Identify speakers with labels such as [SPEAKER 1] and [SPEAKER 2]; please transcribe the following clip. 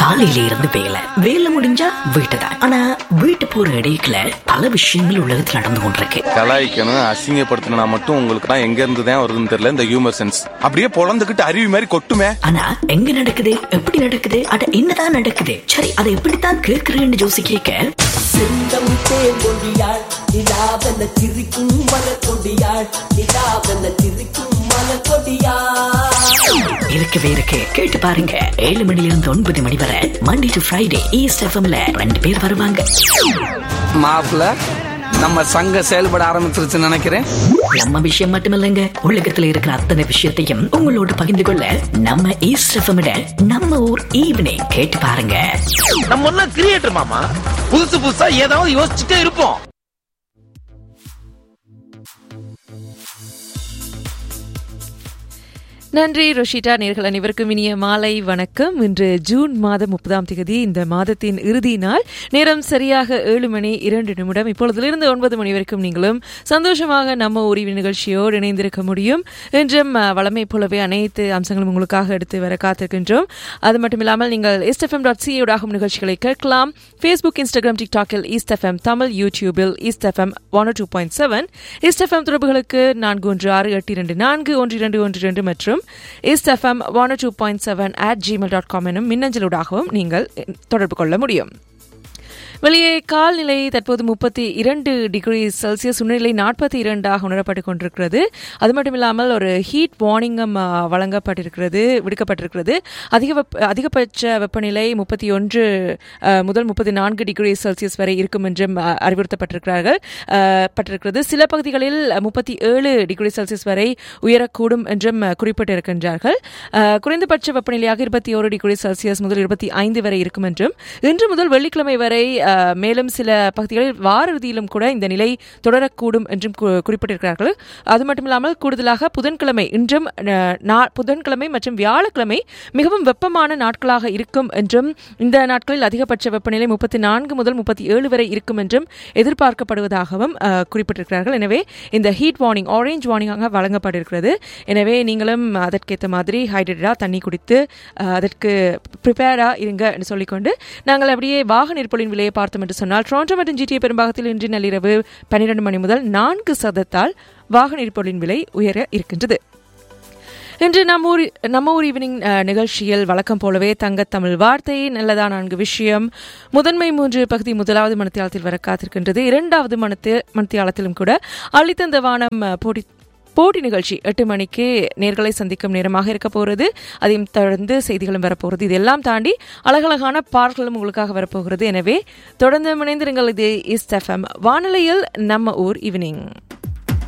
[SPEAKER 1] காலையில இருந்து வேலை வேலை முடிஞ்சா வீட்டு தான் ஆனா வீட்டு போற இடையில பல விஷயங்கள் உலகத்தில் நடந்து கொண்டிருக்கு
[SPEAKER 2] கலாய்க்கணும் அசிங்கப்படுத்தணும் மட்டும் உங்களுக்கு தான் எங்க இருந்து தான் வருதுன்னு தெரியல இந்த ஹியூமர் சென்ஸ் அப்படியே பொழந்துகிட்டு அருவி மாதிரி கொட்டுமே
[SPEAKER 1] ஆனா எங்க நடக்குது எப்படி நடக்குது அட என்னதான் நடக்குது சரி அதை எப்படித்தான் கேட்கிறேன்னு ஜோசி கேட்க
[SPEAKER 3] செந்தம் தேங்கொடியாள் நிலாவென சிரிக்கும் மலர்கொடியாள் நிலாவென சிரிக்கும் மலர்கொடியாள்
[SPEAKER 1] இருக்கவே இருக்கு கேட்டு பாருங்க ஏழு மணில இருந்து ஒன்பது மணி வரை மண்டே டு ஃப்ரைடே ஈஸ்ட் எஃப்எம்ல ரெண்டு பேர் வருவாங்க
[SPEAKER 4] மாப்பிள நம்ம சங்கம் செயல்பட ஆரம்பிச்சிருச்சுன்னு நினைக்கிறேன்
[SPEAKER 1] நம்ம விஷயம் மட்டுமில்லைங்க உலகத்துல இருக்கிற அத்தனை விஷயத்தையும் உங்களோட பகிர்ந்து கொள்ள நம்ம ஈஸ்ட் எஃப்எம் நம்ம ஊர் ஈவினிங் கேட்டு பாருங்க
[SPEAKER 5] நம்ம எல்லாம் கிரியேட்டர் மாமா புதுசு புதுசா ஏதாவது யோசிச்சுட்டே இருப்போம்
[SPEAKER 6] நன்றி ரோஷிட்டா நேர்கள் அனைவருக்கும் இனிய மாலை வணக்கம் இன்று ஜூன் மாதம் முப்பதாம் தேதி இந்த மாதத்தின் இறுதி நாள் நேரம் சரியாக ஏழு மணி இரண்டு நிமிடம் இப்பொழுதிலிருந்து ஒன்பது மணி வரைக்கும் நீங்களும் சந்தோஷமாக நம்ம உரிவு நிகழ்ச்சியோடு இணைந்திருக்க முடியும் இன்றும் அஹ், வழமை போலவே அனைத்து அம்சங்களும் உங்களுக்காக எடுத்து வர காத்திருக்கின்றோம் அது மட்டும் இல்லாமல் நீங்கள் எஸ்எஃப்எம் டாட் சிஏடாகும் நிகழ்ச்சிகளை கேட்கலாம் ஃபேஸ்புக் இன்ஸ்டாகிராம் டிக்டாக்கில் ஈஸ்ட் எஃப்எம் தமிழ் யூடியூபில் East FM one two point seven East FM தொடர்புகளுக்கு நான்கு ஒன்று ஆறு எட்டு இரண்டு நான்கு ஒன்று இரண்டு ஒன்று இரண்டு மற்றும் East FM one two point seven at Gmail dot com எனும் மின்னஞ்சலூடாகவும் நீங்கள் தொடர்பு கொள்ள முடியும் வெளியே கால்நிலை தற்போது முப்பத்தி இரண்டு டிகிரி செல்சியஸ் உணர்நிலை நாற்பத்தி இரண்டாக உணரப்பட்டுக் கொண்டிருக்கிறது அது மட்டும் இல்லாமல் ஒரு ஹீட் வார்னிங்கும் ஆ, வழங்கப்பட்டிருக்கிறது விடுக்கப்பட்டிருக்கிறது அதிக வெப்ப அதிகபட்ச வெப்பநிலை முப்பத்தி ஒன்று ஆ, முதல் முப்பத்தி நான்கு டிகிரி செல்சியஸ் வரை இருக்கும் என்றும் ஆ, அறிவுறுத்தப்பட்டிருக்கிறார்கள் ஆ, பட்டிருக்கிறது சில பகுதிகளில் முப்பத்தி ஏழு டிகிரி செல்சியஸ் வரை உயரக்கூடும் என்றும் ஆ, குறிப்பிட்டிருக்கின்றார்கள் ஆ, குறைந்தபட்ச வெப்பநிலையாக இருபத்தி ஒரு டிகிரி செல்சியஸ் முதல் இருபத்தி ஐந்து வரை இருக்கும் என்றும் இன்று முதல் வெள்ளிக்கிழமை வரை ஆ, மேலும் சில பகுதிகளில் வார இறுதியிலும் கூட இந்த நிலை தொடரக்கூடும் என்றும் கு- குறிப்பிட்டிருக்கிறார்கள் அது மட்டும் இல்லாமல் கூடுதலாக புதன்கிழமை இன்றும் ஆ, நா- புதன்கிழமை மற்றும் வியாழக்கிழமை மிகவும் வெப்பமான நாட்களாக இருக்கும் என்றும் இந்த நாட்களில் அதிகபட்ச வெப்பநிலை முப்பத்தி நான்கு முதல் முப்பத்தி ஏழு வரை இருக்கும் என்றும் எதிர்பார்க்கப்படுவதாகவும் ஆ, குறிப்பிட்டிருக்கிறார்கள் எனவே இந்த ஹீட் வார்னிங் ஆரஞ்ச் வார்னிங்காக வழங்கப்பட்டிருக்கிறது எனவே நீங்களும் அதற்கேற்ற மாதிரி ஹைட்ரேட்டடாக தண்ணி குடித்து ஆ, அதற்கு ப்ரிப்பேராக இருங்க என்று சொல்லிக்கொண்டு நாங்கள் அப்படியே வாகன இருப்பொழின் விலையை பார்த்தோம் என்று சொன்னால் டொரண்டோ மற்றும் ஜிடிஏ பெரும்பாகத்தில் இன்று நள்ளிரவு பன்னிரண்டு மணி முதல் நான்கு சதத்தால் வாகன இருப்பொழின் விலை உயர இருக்கின்றது இன்று நம்ம ஊர் நம்ம ஊர் ஈவினிங் அஹ், நிகழ்ச்சியில் வழக்கம் போலவே தங்கத்தமிழ் வார்த்தை நல்லதா நான்கு விஷயம் முதன்மை மூன்று பகுதி முதலாவது மனத்தியாலத்தில் வர காத்திருக்கின்றது இரண்டாவது மனத்து மனத்தியாலத்திலும் கூட அள்ளித்தந்த வானம் அஹ், போட்டி போட்டி நிகழ்ச்சி எட்டு மணிக்கு நேர்களை சந்திக்கும் நேரமாக இருக்க போகிறது அதையும் தொடர்ந்து செய்திகளும் வரப்போகிறது இதெல்லாம் தாண்டி அழகழகான பாடல்களும் உங்களுக்காக வரப்போகிறது எனவே தொடர்ந்து இணைந்திருங்கள் இது இஸ்ட் எஃப்எம் வானொலியில் நம்ம ஊர் ஈவினிங்